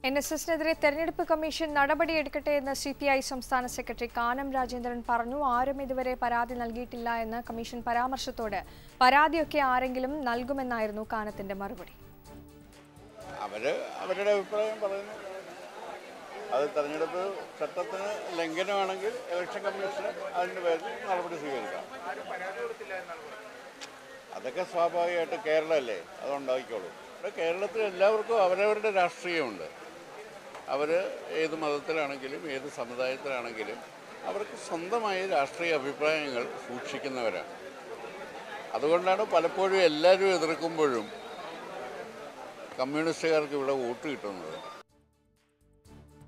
N S എസിനെതിരെ തെരഞ്ഞെടുപ്പ് commission നടപടിയെടുക്കട്ടെ എന്ന് സി പി ഐ സംസ്ഥാന സെക്രട്ടറി കാനം രാജേന്ദ്രൻ പറഞ്ഞു ആരും ഇതുവരെ പരാതി നൽകിയിട്ടില്ല എന്ന് കമ്മീഷൻ പരാമർശത്തോട് പരാതിയൊക്കെ ആരെങ്കിലും നൽകുമെന്നായിരുന്നു കാനത്തിന്റെ മറുപടി അവര് അവരുടെ അഭിപ്രായം പറയുന്നു അത് തെരഞ്ഞെടുപ്പ് ചട്ടത്തിന് ലംഘനമാണെങ്കിൽ ഇലക്ഷൻ കമ്മീഷന് അതിൻ്റെ പേരിൽ നടപടി സ്വീകരിക്കാം അതൊക്കെ സ്വാഭാവികമായിട്ട് കേരളമല്ലേ അതുണ്ടാക്കിക്കോളൂ ഇവിടെ കേരളത്തിൽ എല്ലാവർക്കും അവരവരുടെ രാഷ്ട്രീയമുണ്ട് അവർ ഏത് മതത്തിലാണെങ്കിലും ഏത് സമുദായത്തിലാണെങ്കിലും അവർക്ക് സ്വന്തമായി രാഷ്ട്രീയ അഭിപ്രായങ്ങൾ സൂക്ഷിക്കുന്നവരാണ് അതുകൊണ്ടാണ് പലപ്പോഴും എല്ലാവരും എതിർക്കുമ്പോഴും കമ്മ്യൂണിസ്റ്റുകാർക്ക് ഇവിടെ വോട്ട് കിട്ടുന്നത്